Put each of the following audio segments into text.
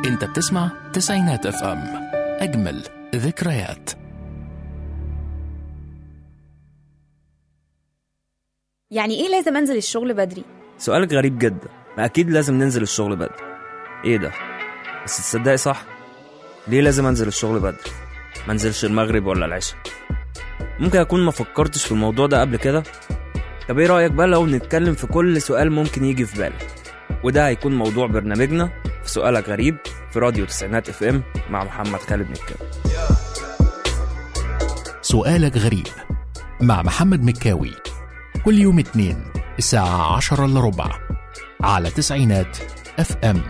انت بتسمع تسعينات اف ام اجمل ذكريات يعني ايه لازم انزل الشغل بدري سؤالك غريب جدا ما اكيد لازم ننزل الشغل بدري ايه ده بس تصدقي صح ليه لازم انزل الشغل بدري ما انزلش المغرب ولا العشاء ممكن اكون ما فكرتش في الموضوع ده قبل كده طب ايه رايك بقى لو نتكلم في كل سؤال ممكن يجي في بالك وده هيكون موضوع برنامجنا في سؤالك غريب في راديو تسعينات اف ام مع محمد خالد مكاوي سؤالك غريب مع محمد مكاوي كل يوم اتنين الساعة عشرة إلا ربع على تسعينات اف ام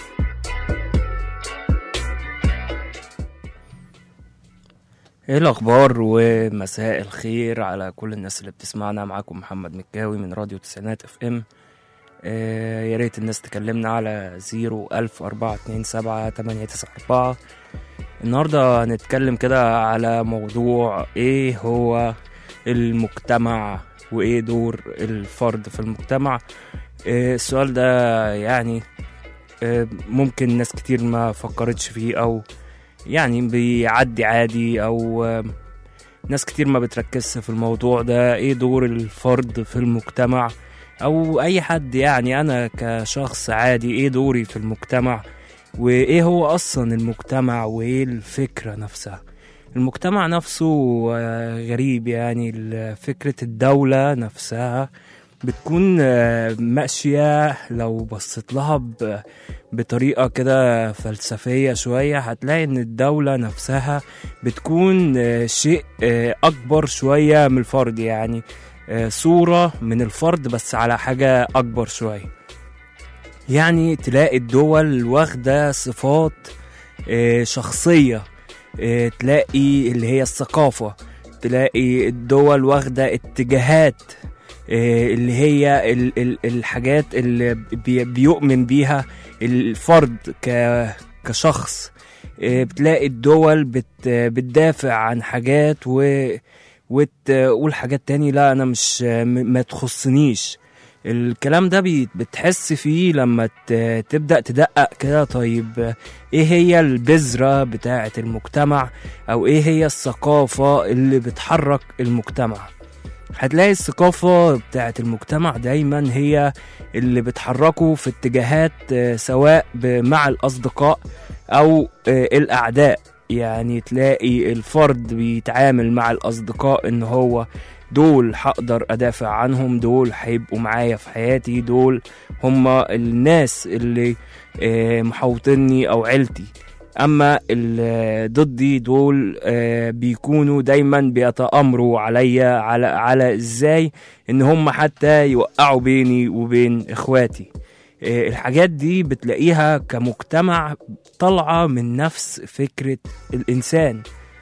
ايه الاخبار ومساء الخير على كل الناس اللي بتسمعنا معاكم محمد مكاوي من راديو تسعينات اف ام آه يا ريت الناس تكلمنا على زيرو ألف أربعة اتنين سبعة تمانية تسعة أربعة النهاردة هنتكلم كده على موضوع ايه هو المجتمع وايه دور الفرد في المجتمع آه السؤال ده يعني آه ممكن ناس كتير ما فكرتش فيه او يعني بيعدي عادي او آه، ناس كتير ما بتركزش في الموضوع ده ايه دور الفرد في المجتمع او اي حد يعني انا كشخص عادي ايه دوري في المجتمع وايه هو اصلا المجتمع وايه الفكرة نفسها المجتمع نفسه آه، غريب يعني ال- فكرة الدولة نفسها بتكون آه، ماشية لو بصيت لها ب- بطريقة كده فلسفية شوية هتلاقي إن الدولة نفسها بتكون آه، شيء آه، أكبر شوية من الفرد يعني آه، صورة من الفرد بس على حاجة أكبر شوية يعني تلاقي الدول واخدة صفات آه، شخصية آه، تلاقي اللي هي الثقافة تلاقي الدول واخدة اتجاهات آه، اللي هي ال- ال- الحاجات اللي بي- بيؤمن بيها الفرد ك- كشخص آه، بتلاقي الدول بت بتدافع عن حاجات و وتقول حاجات تاني لا انا مش م- ما تخصنيش الكلام ده بي- بتحس فيه لما ت- تبدأ تدقق كده طيب ايه هي البذرة بتاعة المجتمع او ايه هي الثقافة اللي بتحرك المجتمع هتلاقي الثقافة بتاعة المجتمع دايما هي اللي بتحركه في اتجاهات آه، سواء ب- مع الأصدقاء أو آه، الأعداء يعني تلاقي الفرد بيتعامل مع الأصدقاء إن هو دول هقدر أدافع عنهم دول هيبقوا معايا في حياتي دول هما الناس اللي آه، محوطني أو عيلتي اما ال- ضدي دول آه، بيكونوا دايما بيتامروا عليا على على ازاي ان هم حتى يوقعوا بيني وبين اخواتي آه، الحاجات دي بتلاقيها كمجتمع طالعه من نفس فكره الانسان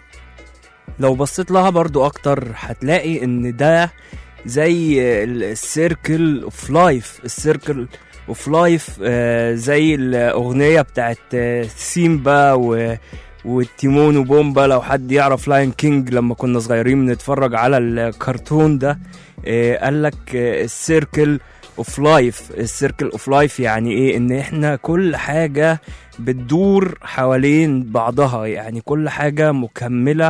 لو بصيت لها برضو اكتر هتلاقي ان ده زي السيركل اوف لايف السيركل اوف لايف زي الاغنيه بتاعت آه، سيمبا و وتيمون وبومبا لو حد يعرف لاين كينج لما كنا صغيرين بنتفرج على الكرتون ده آه، قال لك السيركل اوف لايف السيركل اوف لايف يعني ايه ان احنا كل حاجه بتدور حوالين بعضها يعني كل حاجه مكمله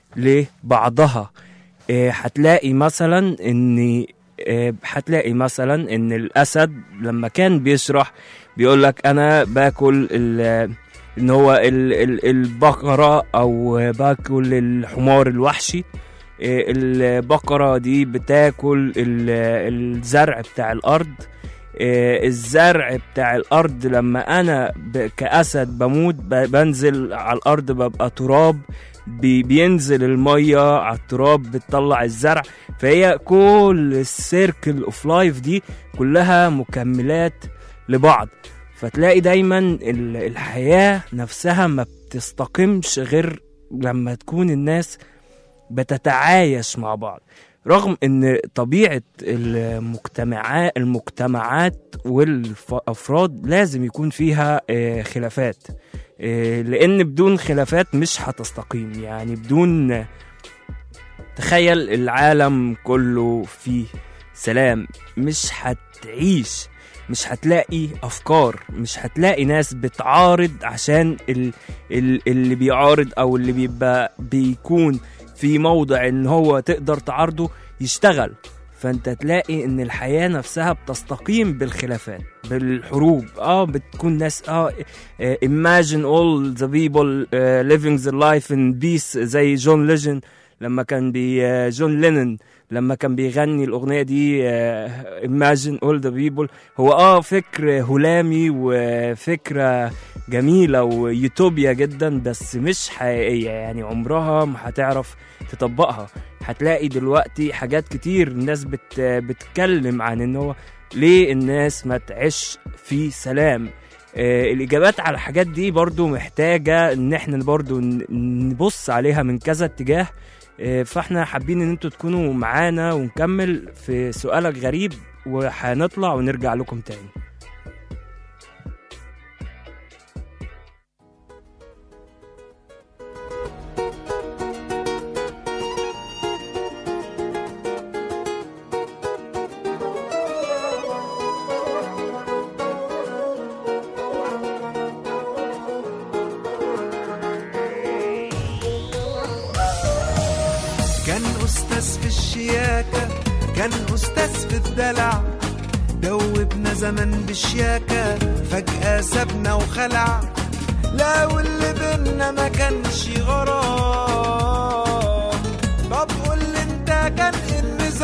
لبعضها آه، هتلاقي مثلا ان آه، هتلاقي مثلا ان الاسد لما كان بيشرح بيقول لك انا باكل ال- ان هو ال- ال- البقره او باكل الحمار الوحشي آه، البقره دي بتاكل ال- الزرع بتاع الارض آه، الزرع بتاع الارض لما انا ب- كاسد بموت ب- بنزل على الارض ببقى تراب بي- بينزل الميه على التراب بتطلع الزرع فهي كل السيركل اوف لايف دي كلها مكملات لبعض فتلاقي دايما ال- الحياه نفسها ما بتستقمش غير لما تكون الناس بتتعايش مع بعض رغم ان طبيعه المجتمعات المجتمعات والافراد لازم يكون فيها آه، خلافات آه، لان بدون خلافات مش هتستقيم يعني بدون تخيل العالم كله فيه سلام مش هتعيش مش هتلاقي افكار مش هتلاقي ناس بتعارض عشان ال ال اللي بيعارض او اللي بيبقى بيكون في موضع ان هو تقدر تعارضه يشتغل فانت تلاقي ان الحياة نفسها بتستقيم بالخلافات بالحروب اه بتكون ناس اه آه، imagine all the people uh, living their life in peace زي جون ليجن لما كان بي آه، جون لينن لما كان بيغني الأغنية دي آه، imagine all the people هو اه فكر هلامي وفكرة جميلة ويوتوبيا جدا بس مش حقيقية يعني عمرها ما هتعرف تطبقها هتلاقي دلوقتي حاجات كتير الناس بت بتتكلم عن ان هو ليه الناس ما تعيش في سلام آه الاجابات على الحاجات دي برضو محتاجة ان احنا برضو ن- نبص عليها من كذا اتجاه آه فاحنا حابين ان انتوا تكونوا معانا ونكمل في سؤالك غريب وهنطلع ونرجع لكم تاني كان أستاذ في الشياكة كان أستاذ في الدلع دوبنا زمن بشياكة فجأة سابنا وخلع لا واللي بينا ما كانش غرام طب قول لي انت كان ايه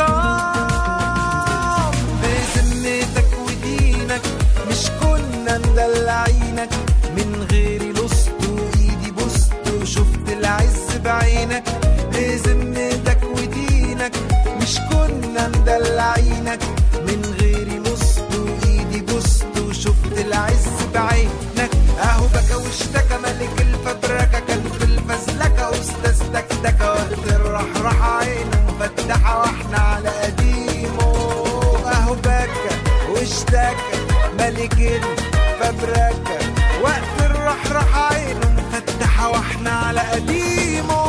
النظام بذمتك ودينك مش كنا مدلعينك من غيري لصت وايدي بوست وشفت العز بعينك بذمتك ودينك مش كنا مدلعينك من غيري لصت وايدي بوست وشفت العز بعينك اهو بكى واشتكى ملك الفبركة كان في الفزلكة استاذ دكدكة وقت الرحرح عينه مفتحة واحنا على قديمه اهو بكى واشتكى ملك الفبركة وقت الرحرح عينه مفتحة واحنا على قديمه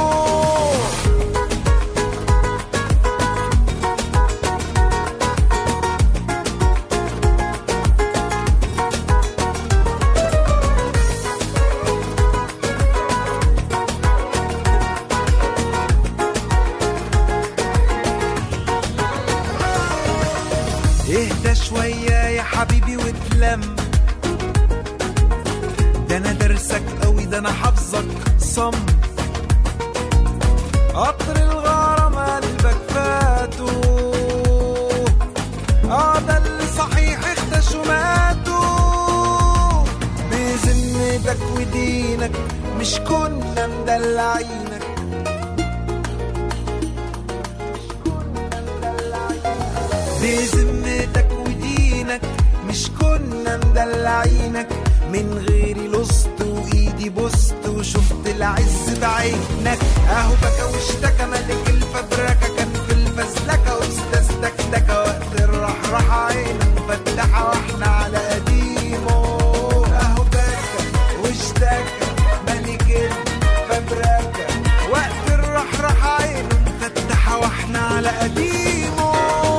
اهدى شوية يا حبيبي واتلم ده انا درسك قوي ده انا حافظك صم قطر الغرام قلبك فاتوا اه ده اللي صحيح اختشوا ماتوا بذمتك ودينك مش كنا مدلعينك بذمتك ودينك مش كنا مدلعينك من غيري لصت وايدي بوست وشفت العز بعينك اهو بكى واشتكى ملك الفبركة كان في الفزلكة استاذ دكدكة وقت الرحرح عينه مفتحة واحنا على قديمه اهو بكى واشتكى ملك الفبركة وقت الرحرح عينه مفتحة واحنا على قديمه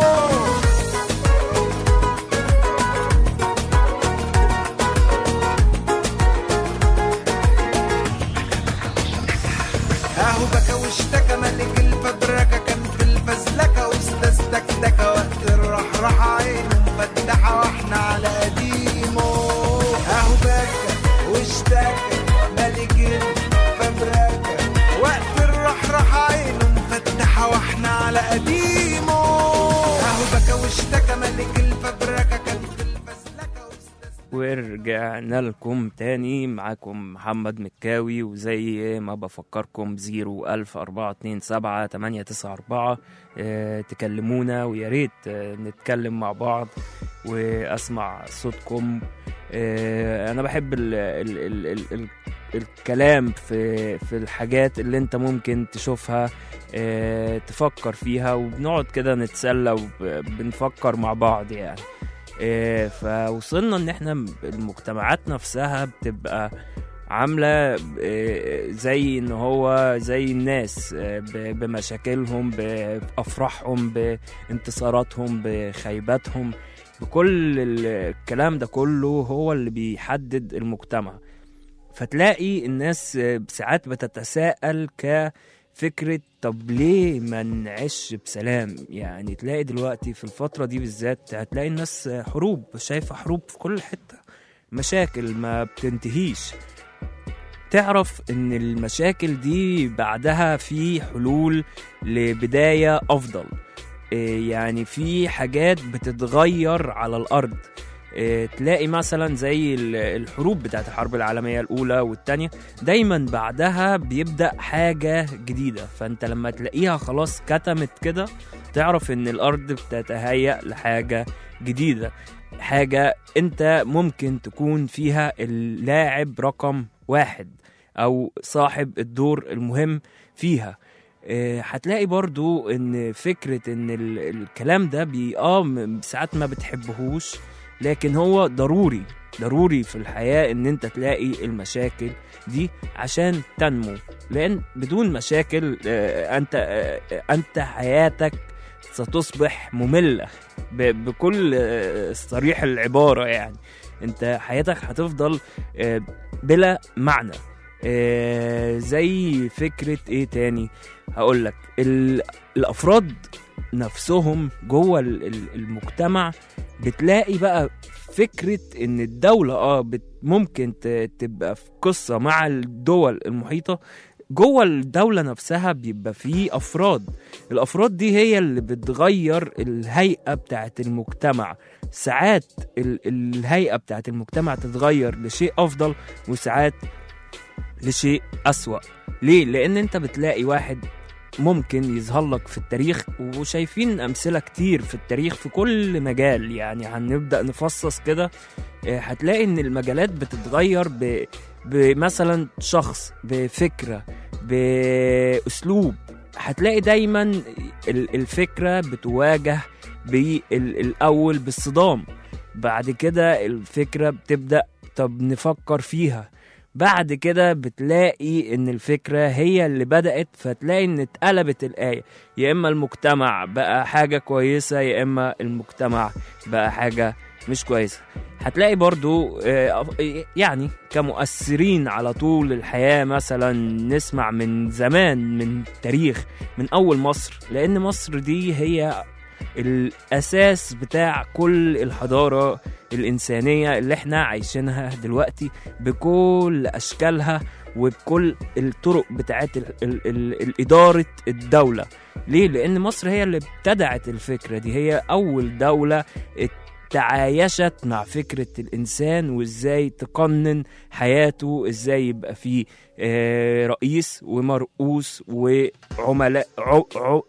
اهو بكى واشتكى ملك الفبركة كان في الفزلكة استاذ دكدكة وقت الرحرح عينه مفتحة واحنا على قديمه اهو بكى واشتكى ملك الفبركة وقت الرحرح عينه مفتحة واحنا على قديمه اهو بكى واشتكى ملك الفبركة كان في الفزلكة استاذ ورجعنا لكم تاني معاكم محمد مكاوي وزي ما بفكركم زيرو ألف أربعة اتنين سبعة تمانية تسعة أربعة اه تكلمونا ويا ريت اه نتكلم مع بعض وأسمع صوتكم اه أنا بحب ال ال ال ال ال الكلام في في الحاجات اللي انت ممكن تشوفها اه تفكر فيها وبنقعد كده نتسلى وبنفكر مع بعض يعني آه، فوصلنا ان احنا المجتمعات نفسها بتبقى عاملة آه، زي ان هو زي الناس آه، ب- بمشاكلهم بأفراحهم بانتصاراتهم بخيباتهم بكل ال- الكلام ده كله هو اللي بيحدد المجتمع فتلاقي الناس آه، ساعات بتتساءل كفكرة طب ليه ما نعيش بسلام يعني تلاقي دلوقتي في الفترة دي بالذات هتلاقي الناس آه، حروب شايفة حروب في كل حتة مشاكل ما بتنتهيش تعرف ان المشاكل دي بعدها في حلول لبداية افضل إيه يعني في حاجات بتتغير على الارض إيه تلاقي مثلا زي ال- الحروب بتاعت الحرب العالمية الأولى والتانية دايما بعدها بيبدأ حاجة جديدة فأنت لما تلاقيها خلاص كتمت كده تعرف إن الأرض بتتهيأ لحاجة جديدة حاجة أنت ممكن تكون فيها اللاعب رقم واحد أو صاحب الدور المهم فيها آه، هتلاقي برضو ان فكرة ان ال- الكلام ده بي اه م- ساعات ما بتحبهوش لكن هو ضروري ضروري في الحياة ان انت تلاقي المشاكل دي عشان تنمو لان بدون مشاكل آه، انت آه، انت حياتك ستصبح مملة ب- بكل آه، صريح العبارة يعني انت حياتك هتفضل آه، بلا معنى آه، زي فكرة ايه تاني هقول لك الافراد نفسهم جوه ال- ال- المجتمع بتلاقي بقى فكرة ان الدولة اه بت ممكن ت- تبقى في قصة مع الدول المحيطة جوه الدولة نفسها بيبقى فيه أفراد الأفراد دي هي اللي بتغير الهيئة بتاعت المجتمع ساعات ال- الهيئة بتاعت المجتمع تتغير لشيء أفضل وساعات لشيء أسوأ ليه؟ لأن أنت بتلاقي واحد ممكن يظهر لك في التاريخ وشايفين أمثلة كتير في التاريخ في كل مجال يعني هنبدأ نفصص كده آه، هتلاقي إن المجالات بتتغير ب... بمثلا شخص بفكرة بأسلوب هتلاقي دايما ال- الفكرة بتواجه بالأول بالصدام بعد كده الفكرة بتبدأ طب نفكر فيها بعد كده بتلاقي ان الفكرة هي اللي بدأت فتلاقي ان اتقلبت الآية يا اما المجتمع بقى حاجة كويسة يا اما المجتمع بقى حاجة مش كويسة هتلاقي برضو آه، يعني كمؤثرين على طول الحياة مثلا نسمع من زمان من تاريخ من أول مصر لأن مصر دي هي الأساس بتاع كل الحضارة الإنسانية اللي احنا عايشينها دلوقتي بكل أشكالها وبكل الطرق بتاعت ال- ال- ال- الإدارة الدولة ليه؟ لأن مصر هي اللي ابتدعت الفكرة دي هي أول دولة تعايشت مع فكرة الإنسان وإزاي تقنن حياته إزاي يبقى فيه آه، رئيس ومرؤوس وعملاء ع- ع-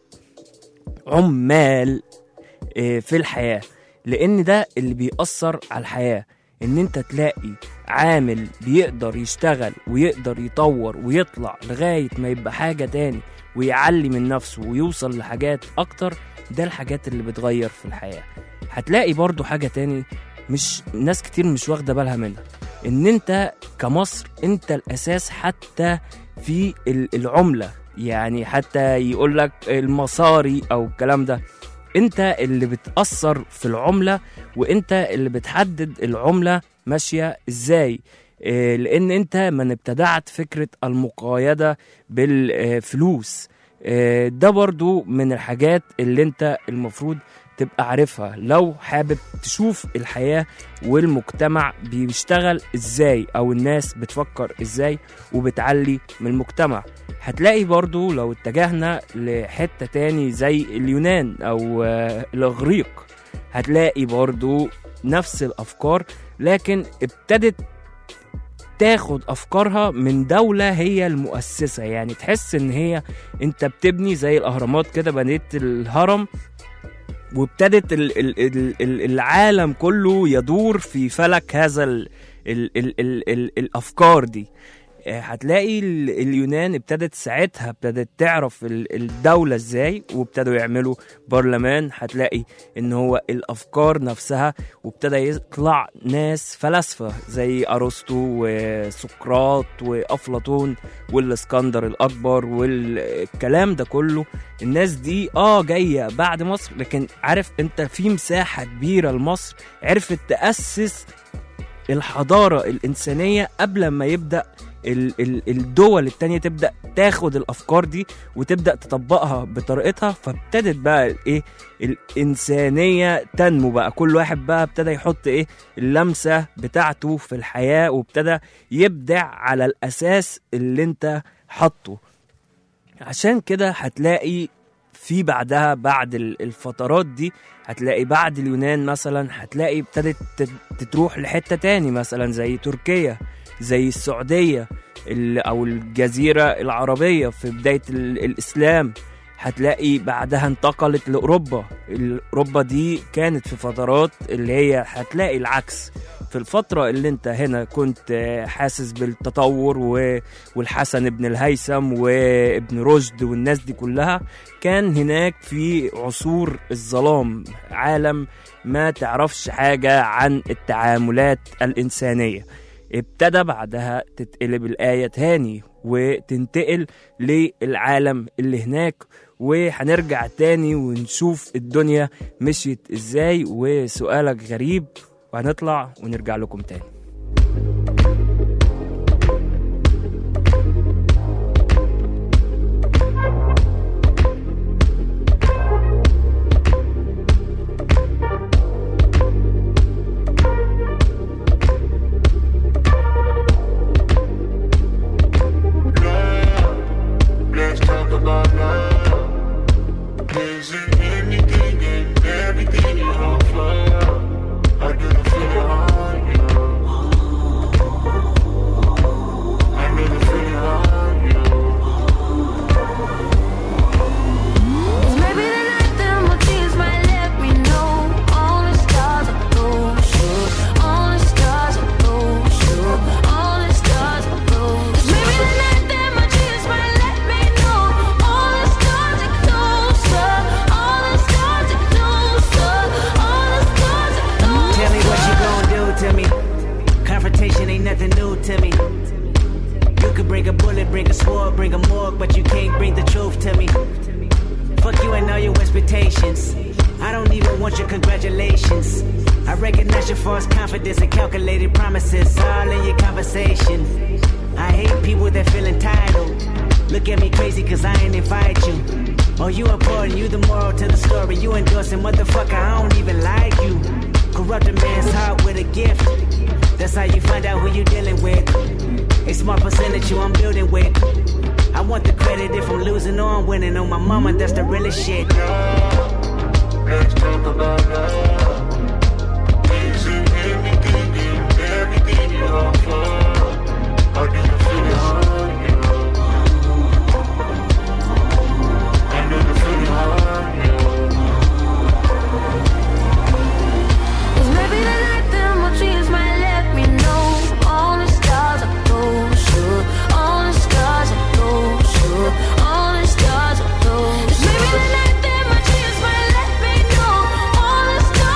عمال آه، في الحياة لأن ده اللي بيأثر على الحياة إن أنت تلاقي عامل بيقدر يشتغل ويقدر يطور ويطلع لغاية ما يبقى حاجة تاني ويعلي من نفسه ويوصل لحاجات أكتر ده الحاجات اللي بتغير في الحياة هتلاقي برضو حاجة تاني مش ناس كتير مش واخدة بالها منها إن أنت كمصر أنت الأساس حتى في ال- العملة يعني حتى يقول لك المصاري أو الكلام ده انت اللي بتأثر في العملة وانت اللي بتحدد العملة ماشية ازاي إيه، لان انت من ابتدعت فكرة المقايدة بالفلوس إيه، ده برضو من الحاجات اللي انت المفروض تبقى عارفها لو حابب تشوف الحياة والمجتمع بيشتغل ازاي او الناس بتفكر ازاي وبتعلي من المجتمع هتلاقي برضو لو اتجهنا لحتة تاني زي اليونان او آه، الاغريق هتلاقي برضو نفس الافكار لكن ابتدت تاخد افكارها من دولة هي المؤسسة يعني تحس ان هي انت بتبني زي الاهرامات كده بنيت الهرم وابتدت ال ال ال ال العالم كله يدور في فلك هذا ال ال ال ال ال الافكار دي آه، هتلاقي ال- اليونان ابتدت ساعتها ابتدت تعرف ال- الدولة ازاي وابتدوا يعملوا برلمان هتلاقي ان هو الافكار نفسها وابتدى يطلع ناس فلاسفة زي ارسطو وسقراط وافلاطون والاسكندر الاكبر والكلام ده كله الناس دي اه جاية بعد مصر لكن عارف انت في مساحة كبيرة لمصر عرفت تأسس الحضارة الإنسانية قبل ما يبدأ ال- ال- الدول التانية تبدأ تاخد الأفكار دي وتبدأ تطبقها بطريقتها فابتدت بقى الإيه الإنسانية تنمو بقى كل واحد بقى ابتدى يحط إيه اللمسة بتاعته في الحياة وابتدى يبدع على الأساس اللي أنت حطه عشان كده هتلاقي في بعدها بعد ال- الفترات دي هتلاقي بعد اليونان مثلا هتلاقي ابتدت تت- تتروح لحتة تاني مثلا زي تركيا زي السعودية ال- أو الجزيرة العربية في بداية ال- الإسلام هتلاقي بعدها انتقلت لأوروبا ال- أوروبا دي كانت في فترات اللي هي هتلاقي العكس في الفترة اللي انت هنا كنت آه، حاسس بالتطور و... والحسن بن الهيثم وابن رشد والناس دي كلها كان هناك في عصور الظلام عالم ما تعرفش حاجة عن التعاملات الإنسانية ابتدى بعدها تتقلب الآية تاني وتنتقل للعالم اللي هناك وهنرجع تاني ونشوف الدنيا مشيت ازاي وسؤالك غريب وهنطلع ونرجع لكم تاني Let's talk about love. Is it anything and everything you offer? I didn't feel it on you. I didn't feel it on you. Maybe the night that my tears might let me know all the stars are those sure, all the stars are those sure, all the stars are those. Maybe the night that my tears might let me know all the stars are closer, all the stars are closer, all the stars are closer. Tell me what you gonna do to me. Confrontation ain't nothing new to me. You could bring a bullet, bring a sword, bring a morgue, but you can't bring the truth to me. Fuck you and all your expectations. I don't even want your congratulations. I recognize your false confidence and calculated promises all in your conversation. I hate people that feel entitled. Look at me crazy cause I ain't invite you. Oh, you important, you the moral to the story. You endorsing, motherfucker, I don't even like you. Corrupt a man's heart with a gift. That's how you find out who you dealing with. A smart percentage you I'm building with. I want the credit if I'm losing or I'm winning. On my mama, that's the realest shit. Let's talk about love. Is it anything and everything you offer? I didn't feel it on you. I didn't feel it on you. Cause maybe the night that my dreams might let me know all the stars are those sure, all the stars are those sure, all the stars are those. Maybe the night that my dreams might let me know all the stars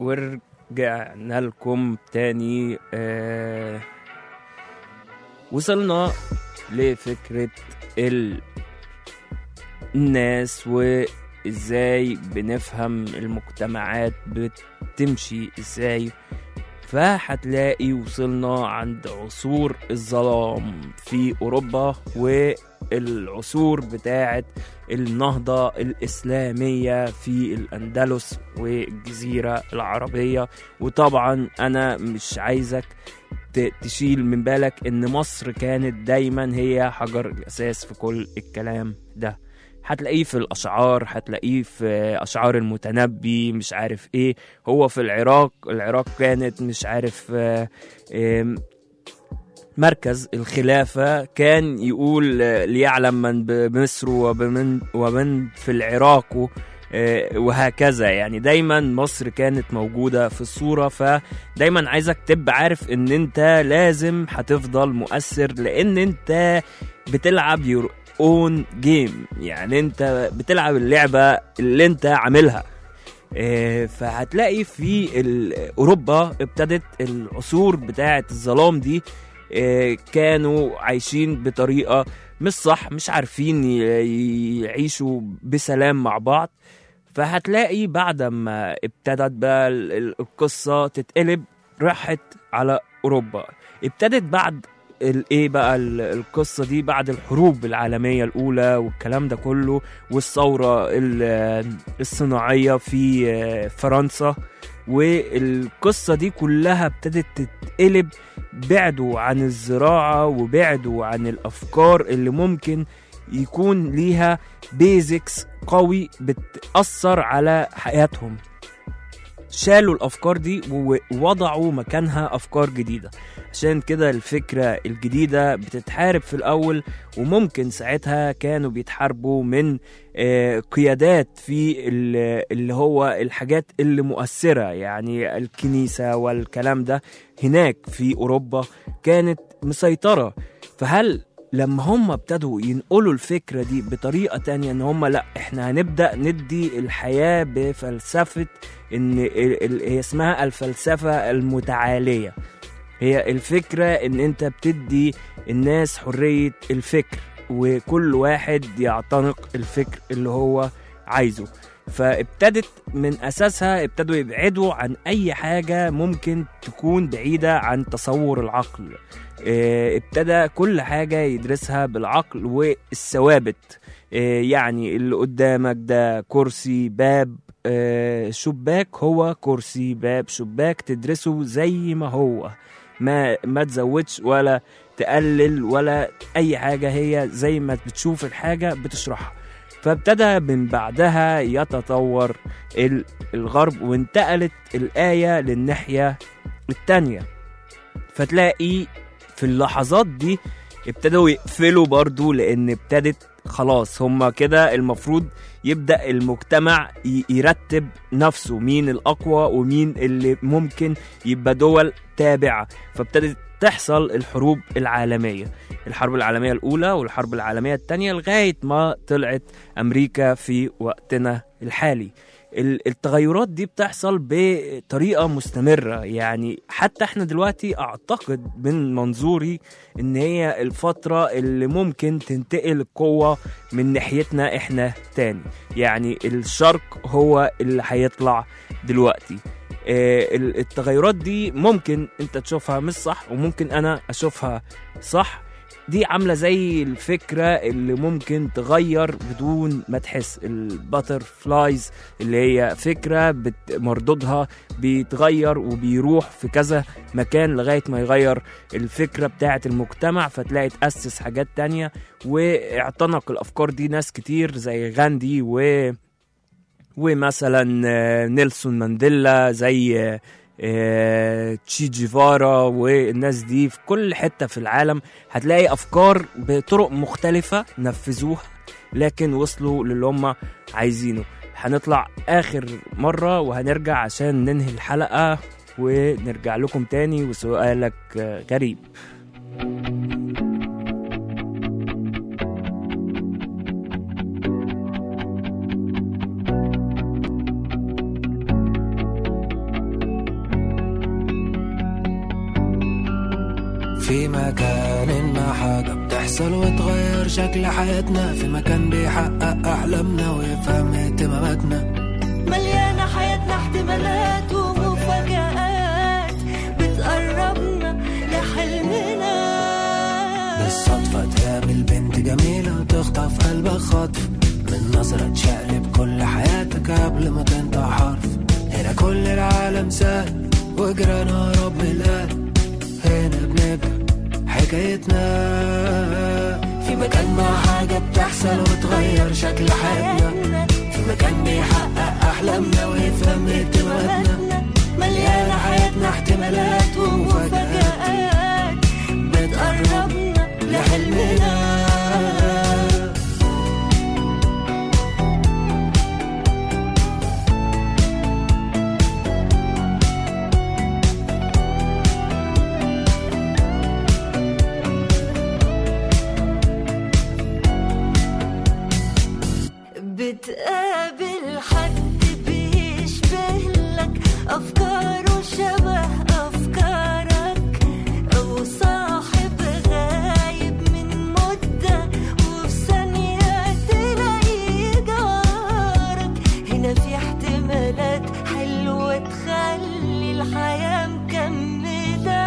ورجعنا لكم تاني آه وصلنا لفكرة ال... الناس وازاي بنفهم المجتمعات بتمشي ازاي فهتلاقي وصلنا عند عصور الظلام في اوروبا والعصور بتاعه النهضة الإسلامية في الأندلس والجزيرة العربية وطبعا أنا مش عايزك ت- تشيل من بالك إن مصر كانت دايما هي حجر الأساس في كل الكلام ده هتلاقيه في الأشعار هتلاقيه في أشعار المتنبي مش عارف إيه هو في العراق العراق كانت مش عارف آه، آم، مركز الخلافة كان يقول آه، ليعلم من بمصر وبمن, ومن في العراق آه، وهكذا يعني دايما مصر كانت موجودة في الصورة فدايما عايزك تبقى عارف ان انت لازم هتفضل مؤثر لان انت بتلعب يور اون جيم يعني انت بتلعب اللعبة اللي انت عاملها آه، فهتلاقي في ال- اوروبا ابتدت العصور بتاعه الظلام دي آه، كانوا عايشين بطريقه مش صح مش عارفين ي- يعيشوا بسلام مع بعض فهتلاقي بعد ما ابتدت بقى ال- ال- القصه تتقلب راحت على اوروبا ابتدت بعد الايه بقى ال- القصه دي بعد الحروب العالميه الاولى والكلام ده كله والثوره ال- الصناعيه في آه، فرنسا والقصه دي كلها ابتدت تتقلب بعدوا عن الزراعه وبعدوا عن الافكار اللي ممكن يكون ليها بيزكس قوي بتأثر على حياتهم شالوا الافكار دي ووضعوا مكانها افكار جديده عشان كده الفكره الجديده بتتحارب في الاول وممكن ساعتها كانوا بيتحاربوا من آه، قيادات في ال- اللي هو الحاجات اللي مؤثره يعني الكنيسه والكلام ده هناك في اوروبا كانت مسيطره فهل لما هم ابتدوا ينقلوا الفكرة دي بطريقة تانية ان هم لا احنا هنبدأ ندي الحياة بفلسفة ان ال- ال- هي اسمها الفلسفة المتعالية هي الفكرة ان انت بتدي الناس حرية الفكر وكل واحد يعتنق الفكر اللي هو عايزه فابتدت من اساسها ابتدوا يبعدوا عن اي حاجة ممكن تكون بعيدة عن تصور العقل آه، ابتدى كل حاجة يدرسها بالعقل والثوابت آه، يعني اللي قدامك ده كرسي باب آه، شباك هو كرسي باب شباك تدرسه زي ما هو ما ما تزودش ولا تقلل ولا اي حاجة هي زي ما بتشوف الحاجة بتشرحها فابتدى من بعدها يتطور ال- الغرب وانتقلت الآية للناحية التانية فتلاقي في اللحظات دي ابتدوا يقفلوا برضو لان ابتدت خلاص هما كده المفروض يبدأ المجتمع ي- يرتب نفسه مين الأقوى ومين اللي ممكن يبقى دول تابعة فابتدت تحصل الحروب العالمية الحرب العالمية الأولى والحرب العالمية الثانية لغاية ما طلعت أمريكا في وقتنا الحالي ال- التغيرات دي بتحصل بطريقة مستمرة يعني حتى احنا دلوقتي اعتقد من منظوري ان هي الفترة اللي ممكن تنتقل القوة من ناحيتنا احنا تاني يعني الشرق هو اللي هيطلع دلوقتي آه، ال- التغيرات دي ممكن انت تشوفها مش صح وممكن انا اشوفها صح دي عاملة زي الفكرة اللي ممكن تغير بدون ما تحس الباتر فلايز اللي هي فكرة بت مردودها بيتغير وبيروح في كذا مكان لغاية ما يغير الفكرة بتاعة المجتمع فتلاقي تأسس حاجات تانية واعتنق الأفكار دي ناس كتير زي غاندي و ومثلا آه، نيلسون مانديلا زي آه، آه، تشي جيفارا والناس دي في كل حتة في العالم هتلاقي أفكار بطرق مختلفة نفذوها لكن وصلوا للي هم عايزينه هنطلع آخر مرة وهنرجع عشان ننهي الحلقة ونرجع لكم تاني وسؤالك آه، غريب مكان إن حاجة بتحصل وتغير شكل حياتنا في مكان بيحقق أحلامنا ويفهم اهتماماتنا مليانة حياتنا احتمالات ومفاجآت بتقربنا لحلمنا بالصدفة تقابل بنت جميلة وتخطف قلبك خطف من نظرة تشقلب كل حياتك قبل ما تنطق حرف هنا كل العالم سهل وجرانا رب القلب هنا بنبدأ حكايتنا في مكان ما حاجة بتحصل وتغير شكل حياتنا في مكان بيحقق أحلامنا ويفهم اهتماماتنا مليانة حياتنا احتمالات ومفاجآت بتقربنا لحلمنا بتقابل حد بيشبه لك أفكاره شبه أفكارك أو صاحب غايب من مدة وفي ثانية تلاقيه جارك هنا في احتمالات حلوة تخلي الحياة مكملة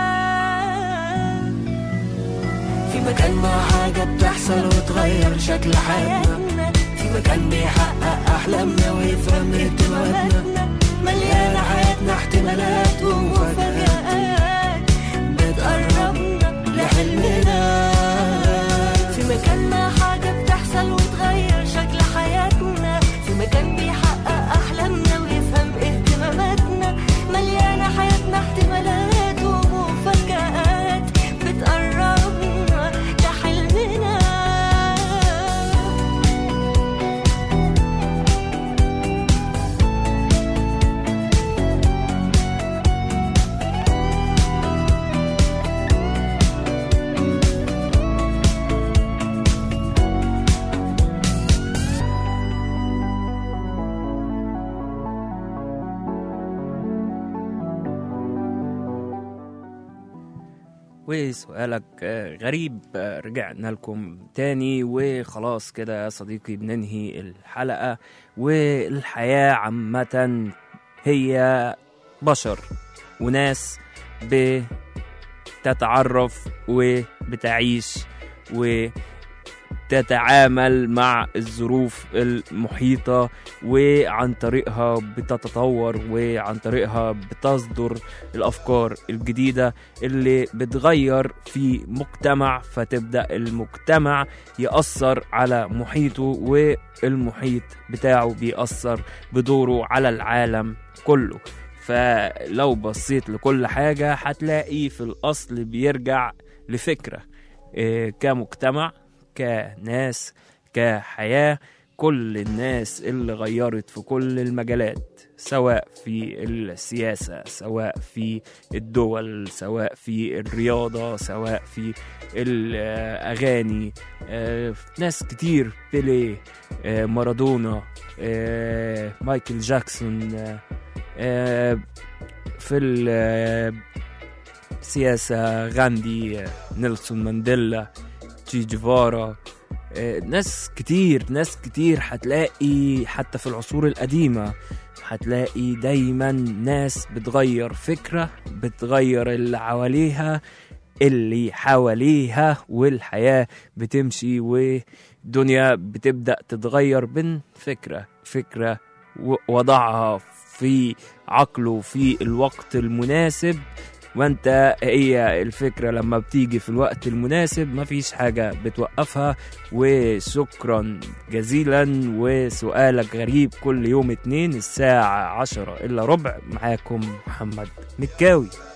في مكان ما حاجة بتحصل وتغير شكل حياتنا في مكان بيحقق أحلامنا ويفهم اهتماماتنا مليانة حياتنا احتمالات ومفاجآت بتقربنا لحلمنا في مكان ما حاجة بتحصل وتغير شكل حياتنا في مكان بيحقق أحلامنا ويفهم اهتماماتنا مليانة حياتنا احتمالات ومفاجآت بتقربنا لحلمنا وسؤالك آه، غريب آه، رجعنا لكم تاني وخلاص كده يا صديقي بننهي الحلقة والحياة عامة هي بشر وناس بتتعرف وبتعيش وتتعامل مع الظروف المحيطة وعن طريقها بتتطور وعن طريقها بتصدر الأفكار الجديدة اللي بتغير في مجتمع فتبدأ المجتمع يأثر على محيطه والمحيط بتاعه بيأثر بدوره على العالم كله فلو بصيت لكل حاجة هتلاقي في الأصل بيرجع لفكرة إيه، كمجتمع كناس كحياة كل الناس اللي غيرت في كل المجالات سواء في السياسة سواء في الدول سواء في الرياضة سواء في الأغاني آه، ناس كتير بيلي آه، مارادونا آه، مايكل جاكسون آه، آه، في السياسة غاندي آه، نيلسون مانديلا تشي جيفارا آه، ناس كتير ناس كتير هتلاقي حتى في العصور القديمة هتلاقي دايما ناس بتغير فكرة بتغير اللي حواليها اللي حواليها والحياة بتمشي والدنيا بتبدأ تتغير من فكرة فكرة و- وضعها في عقله في الوقت المناسب وانت هي الفكرة لما بتيجي في الوقت المناسب مفيش حاجة بتوقفها وشكرا جزيلا وسؤالك غريب كل يوم اتنين الساعة عشرة إلا ربع معاكم محمد مكاوي